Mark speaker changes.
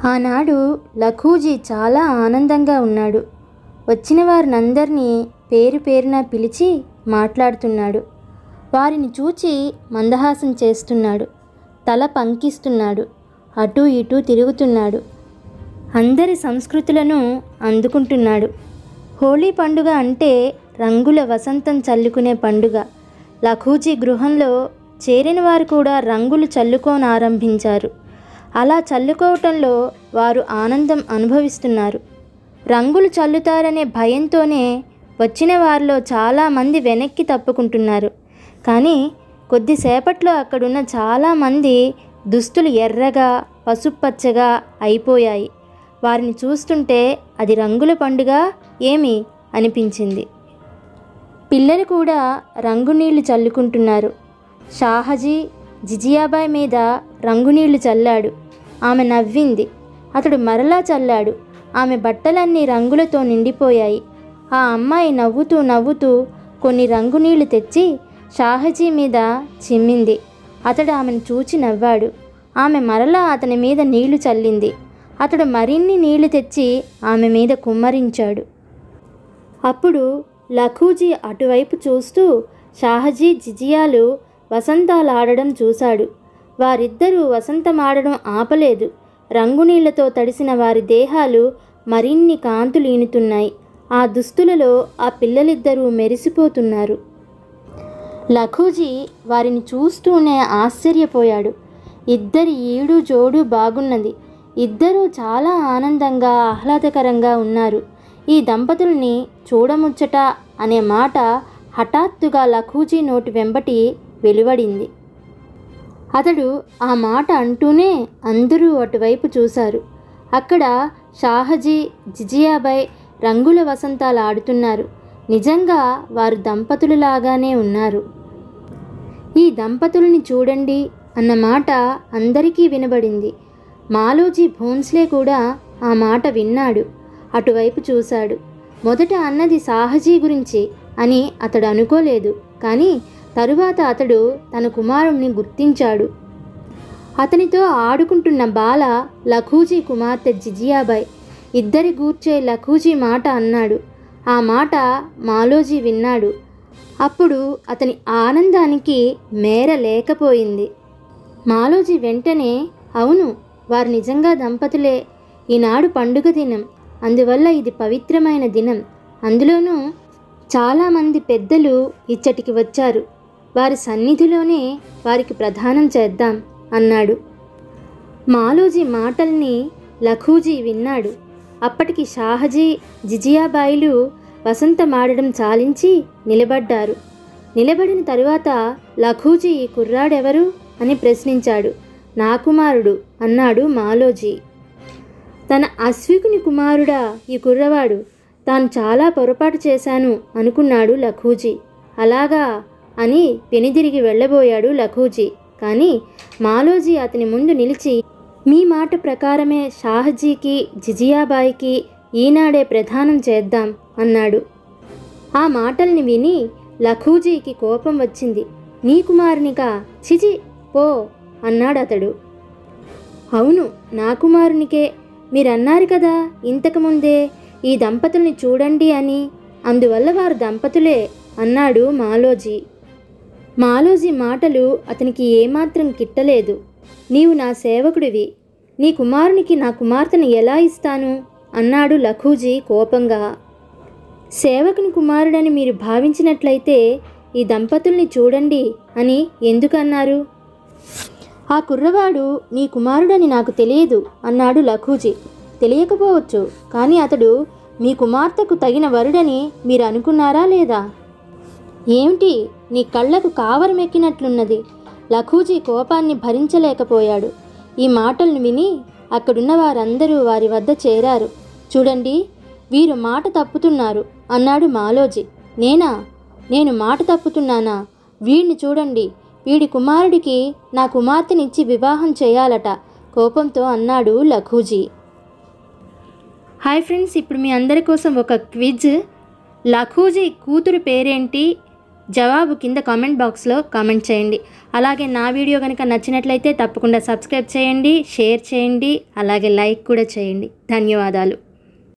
Speaker 1: ఆనాడు లఖూజీ చాలా ఆనందంగా ఉన్నాడు వచ్చిన వారినందరినీ పేరు పేరున పిలిచి మాట్లాడుతున్నాడు వారిని చూచి మందహాసం చేస్తున్నాడు తల పంకిస్తున్నాడు అటూ ఇటూ తిరుగుతున్నాడు అందరి సంస్కృతులను అందుకుంటున్నాడు హోలీ పండుగ అంటే రంగుల వసంతం చల్లుకునే పండుగ లఖూజీ గృహంలో చేరిన వారు కూడా రంగులు చల్లుకోనారంభించారు అలా చల్లుకోవటంలో వారు ఆనందం అనుభవిస్తున్నారు రంగులు చల్లుతారనే భయంతోనే వచ్చిన వారిలో చాలామంది వెనక్కి తప్పుకుంటున్నారు కానీ కొద్దిసేపట్లో అక్కడున్న చాలామంది దుస్తులు ఎర్రగా పసుపచ్చగా అయిపోయాయి వారిని చూస్తుంటే అది రంగుల పండుగ ఏమి అనిపించింది పిల్లలు కూడా రంగునీళ్లు చల్లుకుంటున్నారు షాహజీ జిజియాబాయ్ మీద రంగునీళ్లు చల్లాడు ఆమె నవ్వింది అతడు మరలా చల్లాడు ఆమె బట్టలన్నీ రంగులతో నిండిపోయాయి ఆ అమ్మాయి నవ్వుతూ నవ్వుతూ కొన్ని రంగునీళ్లు తెచ్చి షాహజీ మీద చిమ్మింది అతడు ఆమెను చూచి నవ్వాడు ఆమె మరలా అతని మీద నీళ్లు చల్లింది అతడు మరిన్ని నీళ్లు తెచ్చి ఆమె మీద కుమ్మరించాడు అప్పుడు లఖూజీ అటువైపు చూస్తూ షాహజీ జిజియాలు వసంతాలాడడం చూశాడు వారిద్దరూ వసంతమాడడం ఆపలేదు రంగునీళ్లతో తడిసిన వారి దేహాలు మరిన్ని కాంతులు ఈనుతున్నాయి ఆ దుస్తులలో ఆ పిల్లలిద్దరూ మెరిసిపోతున్నారు లఖూజీ వారిని చూస్తూనే ఆశ్చర్యపోయాడు ఇద్దరి ఈడు జోడు బాగున్నది ఇద్దరూ చాలా ఆనందంగా ఆహ్లాదకరంగా ఉన్నారు ఈ దంపతుల్ని చూడముచ్చట అనే మాట హఠాత్తుగా లఖూజీ నోటి వెంబటి వెలువడింది అతడు ఆ మాట అంటూనే అందరూ అటువైపు చూశారు అక్కడ షాహజీ జిజియాబాయ్ రంగుల వసంతాలు ఆడుతున్నారు నిజంగా వారు దంపతులలాగానే ఉన్నారు ఈ దంపతుల్ని చూడండి అన్న మాట అందరికీ వినబడింది మాలోజీ భోన్స్లే కూడా ఆ మాట విన్నాడు అటువైపు చూశాడు మొదట అన్నది సాహజీ గురించి అని అతడు అనుకోలేదు కానీ తరువాత అతడు తన కుమారుణ్ణి గుర్తించాడు అతనితో ఆడుకుంటున్న బాల లఖూజీ కుమార్తె జిజియాబాయ్ ఇద్దరి గూర్చే లఖూజీ మాట అన్నాడు ఆ మాట మాలోజీ విన్నాడు అప్పుడు అతని ఆనందానికి మేర లేకపోయింది మాలోజీ వెంటనే అవును వారు నిజంగా దంపతులే ఈనాడు పండుగ దినం అందువల్ల ఇది పవిత్రమైన దినం అందులోనూ చాలామంది పెద్దలు ఇచ్చటికి వచ్చారు వారి సన్నిధిలోనే వారికి ప్రదానం చేద్దాం అన్నాడు మాలోజీ మాటల్ని లఖూజీ విన్నాడు అప్పటికి షాహజీ జిజియాబాయిలు వసంతమాడడం చాలించి నిలబడ్డారు నిలబడిన తరువాత లఖూజీ ఈ కుర్రాడెవరు అని ప్రశ్నించాడు నా కుమారుడు అన్నాడు మాలోజీ తన అశ్వికుని కుమారుడా ఈ కుర్రవాడు తాను చాలా పొరపాటు చేశాను అనుకున్నాడు లఖూజీ అలాగా అని పెనిదిరిగి వెళ్ళబోయాడు లఖూజీ కానీ మాలోజీ అతని ముందు నిలిచి మీ మాట ప్రకారమే షాహజీకి జిజియాబాయికి ఈనాడే ప్రదానం చేద్దాం అన్నాడు ఆ మాటల్ని విని లఖూజీకి కోపం వచ్చింది నీ కుమారునికా చిచి పో అన్నాడు అతడు అవును నా కుమారునికే మీరన్నారు కదా ఇంతకుముందే ఈ దంపతుల్ని చూడండి అని అందువల్ల వారు దంపతులే అన్నాడు మాలోజీ మాలోజీ మాటలు అతనికి ఏమాత్రం కిట్టలేదు నీవు నా సేవకుడివి నీ కుమారునికి నా కుమార్తెను ఎలా ఇస్తాను అన్నాడు లఖూజీ కోపంగా సేవకుని కుమారుడని మీరు భావించినట్లయితే ఈ దంపతుల్ని చూడండి అని ఎందుకు అన్నారు ఆ కుర్రవాడు నీ కుమారుడని నాకు తెలియదు అన్నాడు లఖూజీ తెలియకపోవచ్చు కానీ అతడు మీ కుమార్తెకు తగిన వరుడని మీరు అనుకున్నారా లేదా ఏమిటి నీ కళ్ళకు కావరం ఎక్కినట్లున్నది లఖూజీ కోపాన్ని భరించలేకపోయాడు ఈ మాటలను విని అక్కడున్న వారందరూ వారి వద్ద చేరారు చూడండి వీరు మాట తప్పుతున్నారు అన్నాడు మాలోజీ నేనా నేను మాట తప్పుతున్నానా వీడిని చూడండి వీడి కుమారుడికి నా కుమార్తెనిచ్చి వివాహం చేయాలట కోపంతో అన్నాడు లఖూజీ హాయ్ ఫ్రెండ్స్ ఇప్పుడు మీ అందరి కోసం ఒక క్విజ్ లఖూజీ కూతురు పేరేంటి జవాబు కింద కామెంట్ బాక్స్లో కామెంట్ చేయండి అలాగే నా వీడియో కనుక నచ్చినట్లయితే తప్పకుండా సబ్స్క్రైబ్ చేయండి షేర్ చేయండి అలాగే లైక్ కూడా చేయండి ధన్యవాదాలు